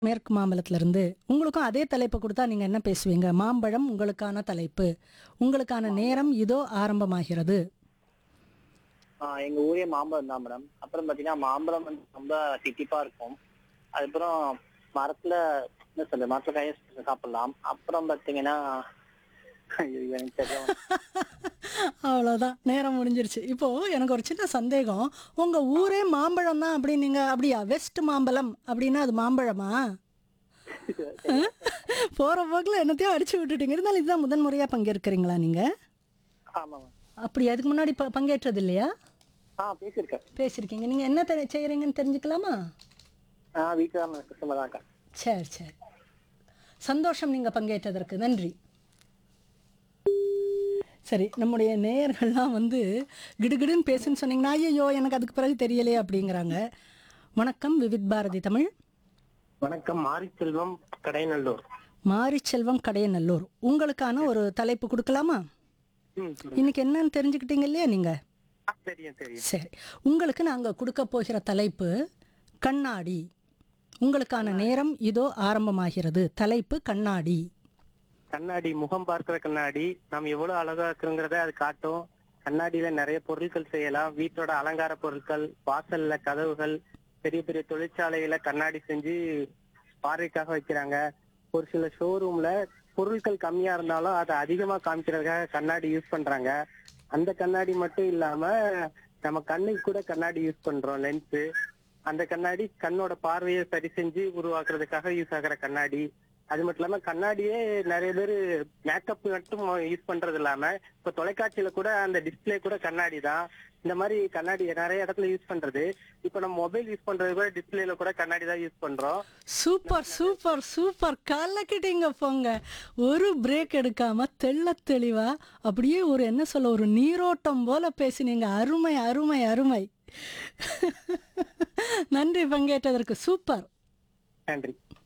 மேற்கு மாம்பலத்துல இருந்து உங்களுக்கும் அதே தலைப்பு கொடுத்தா நீங்க என்ன பேசுவீங்க மாம்பழம் உங்களுக்கான தலைப்பு உங்களுக்கான நேரம் இதோ ஆரம்பமாகிறது ஆஹ் எங்க ஊரே மாம்பழம் தான் மேடம் அப்புறம் பாத்தீங்கன்னா மாம்பழம் வந்து ரொம்ப தித்திப்பா இருக்கும் அதுக்கப்புறம் மரத்துல என்ன சொல்ல மரத்துல கைய சாப்பிடலாம் அப்புறம் பாத்தீங்கன்னா ஐயோ, எனக்கு தெரியல அவ்வளோதான் நேரம் முடிஞ்சிருச்சு இப்போ எனக்கு ஒரு சின்ன சந்தேகம் உங்க ஊரே மாம்பழம் தான் அப்படின்னீங்க அப்படியா வெஸ்ட் மாம்பழம் அப்படின்னா அது மாம்பழமா போற போக்குல என்னத்தையும் அடிச்சு விட்டுட்டீங்க இருந்தாலும் இதுதான் முதன் முறையா பங்கேற்கிறீங்களா நீங்க ஆமா மேம் அப்படி அதுக்கு முன்னாடி ப- பங்கேற்றது இல்லையா ஆ பேசியிருக்கேன் பேசியிருக்கீங்க நீங்க என்ன தெரி- செய்யறீங்கன்னு தெரிஞ்சுக்கலாமா ஆஹ் வீட்டுல தான் கஷ்டமா தான் இருக்கேன் சரி சரி சந்தோஷம் நீங்க பங்கேற்றதற்கு நன்றி சரி நம்முடைய நேயர்கள்லாம் வந்து கிடுகிடுன்னு பேசுன்னு சொன்னீங்கன்னா ஐயோ எனக்கு அதுக்கு பிறகு தெரியலையே அப்படிங்கிறாங்க வணக்கம் விவித் பாரதி தமிழ் வணக்கம் மாரிச்செல்வம் கடைநல்லூர் மாரிச்செல்வம் கடையநல்லூர் உங்களுக்கான ஒரு தலைப்பு கொடுக்கலாமா ம் இன்னைக்கு என்னன்னு தெரிஞ்சுக்கிட்டீங்க இல்லையா நீங்க தெரியும் தெரியும் சரி உங்களுக்கு நாங்கள் கொடுக்க போகிற தலைப்பு கண்ணாடி உங்களுக்கான நேரம் இதோ ஆரம்பமாகிறது தலைப்பு கண்ணாடி கண்ணாடி முகம் பார்க்கிற கண்ணாடி நாம் எவ்வளவு அழகா இருக்கிறோங்கிறத அது காட்டும் கண்ணாடியில நிறைய பொருட்கள் செய்யலாம் வீட்டோட அலங்கார பொருட்கள் வாசல்ல கதவுகள் பெரிய பெரிய தொழிற்சாலையில கண்ணாடி செஞ்சு பார்வைக்காக வைக்கிறாங்க ஒரு சில ஷோரூம்ல பொருட்கள் கம்மியா இருந்தாலும் அதை அதிகமா காமிக்கிறதுக்காக கண்ணாடி யூஸ் பண்றாங்க அந்த கண்ணாடி மட்டும் இல்லாம நம்ம கண்ணுக்கு கூட கண்ணாடி யூஸ் பண்றோம் லென்ஸ் அந்த கண்ணாடி கண்ணோட பார்வையை சரி செஞ்சு உருவாக்குறதுக்காக யூஸ் ஆகுற கண்ணாடி அது மட்டும் இல்லாம கண்ணாடியே நிறைய பேர் மேக்கப் மட்டும் யூஸ் பண்றது இல்லாம இப்ப தொலைக்காட்சியில கூட அந்த டிஸ்ப்ளே கூட கண்ணாடி தான் இந்த மாதிரி கண்ணாடி நிறைய இடத்துல யூஸ் பண்றது இப்ப நம்ம மொபைல் யூஸ் பண்றது கூட டிஸ்பிளேல கூட கண்ணாடி தான் யூஸ் பண்றோம் சூப்பர் சூப்பர் சூப்பர் கலக்கிட்டீங்க போங்க ஒரு பிரேக் எடுக்காம தெள்ள தெளிவா அப்படியே ஒரு என்ன சொல்ல ஒரு நீரோட்டம் போல பேசினீங்க அருமை அருமை அருமை நன்றி பங்கேற்றதற்கு சூப்பர் நன்றி